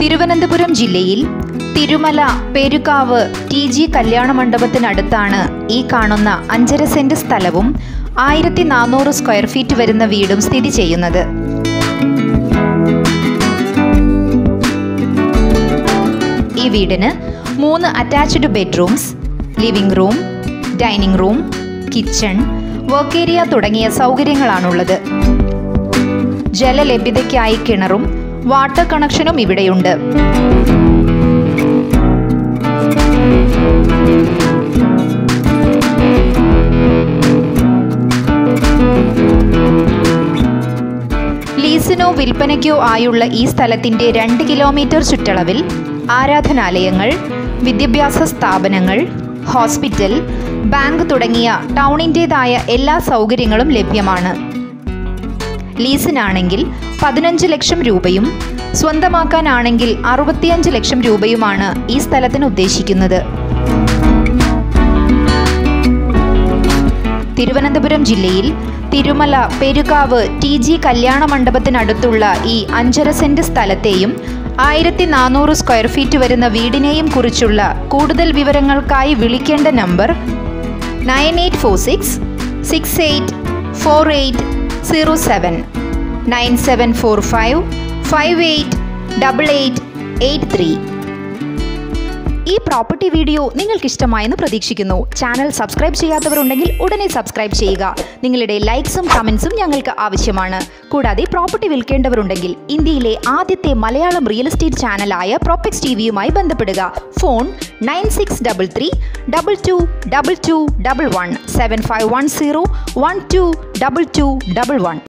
തിരുവനന്തപുരം ജില്ലയിൽ Thirumala Perukavu T G കല്യാണ മണ്ഡപത്തിനടുത്താണ് ഈ കാണുന്ന അഞ്ചര സെന്റ് സ്ഥലവും ആയിരത്തി നാനൂറ് സ്ക്വയർ ഫീറ്റ് വരുന്ന വീടും സ്ഥിതി ചെയ്യുന്നത് ഈ വീടിന് മൂന്ന് attached bedrooms living room dining room kitchen work area തുടങ്ങിയ സൗകര്യങ്ങളാണുള്ളത് ജലലഭ്യതയ്ക്കായി കിണറും വാട്ടർ കണക്ഷനും ഇവിടെയുണ്ട് ലീസിനോ വിൽപ്പനയ്ക്കോ ആയുള്ള ഈ സ്ഥലത്തിന്റെ രണ്ട് കിലോമീറ്റർ ചുറ്റളവിൽ ആരാധനാലയങ്ങൾ വിദ്യാഭ്യാസ സ്ഥാപനങ്ങൾ ഹോസ്പിറ്റൽ ബാങ്ക് തുടങ്ങിയ ടൗണിൻ്റെതായ എല്ലാ സൗകര്യങ്ങളും ലഭ്യമാണ് ലീസിനാണെങ്കിൽ പതിനഞ്ച് ലക്ഷം രൂപയും സ്വന്തമാക്കാനാണെങ്കിൽ അറുപത്തിയഞ്ച് ലക്ഷം രൂപയുമാണ് ഈ സ്ഥലത്തിന് ഉദ്ദേശിക്കുന്നത് തിരുവനന്തപുരം ജില്ലയിൽ തിരുമല പെരുകാവ് ടി ജി കല്യാണ മണ്ഡപത്തിനടുത്തുള്ള ഈ അഞ്ചര സെന്റ് സ്ഥലത്തെയും ആയിരത്തി നാനൂറ് സ്ക്വയർ ഫീറ്റ് വരുന്ന വീടിനെയും കുറിച്ചുള്ള കൂടുതൽ വിവരങ്ങൾക്കായി വിളിക്കേണ്ട number nine eight four six six eight four eight zero seven nine seven four five five eight double eight eight three ഈ പ്രോപ്പർട്ടി വീഡിയോ നിങ്ങൾക്ക് ഇഷ്ടമായെന്ന് പ്രതീക്ഷിക്കുന്നു ചാനൽ സബ്സ്ക്രൈബ് ചെയ്യാത്തവരുണ്ടെങ്കിൽ ഉടനെ സബ്സ്ക്രൈബ് ചെയ്യുക നിങ്ങളുടെ ലൈക്സും കമൻസും ഞങ്ങൾക്ക് ആവശ്യമാണ് കൂടാതെ പ്രോപ്പർട്ടി വിൽക്കേണ്ടവരുണ്ടെങ്കിൽ ഇന്ത്യയിലെ ആദ്യത്തെ മലയാളം റിയൽ എസ്റ്റേറ്റ് ചാനലായ പ്രോപ്പക്സ് ടി വിയുമായി ബന്ധപ്പെടുക phone nine six double three double two double two double one seven five one zero one two double two double one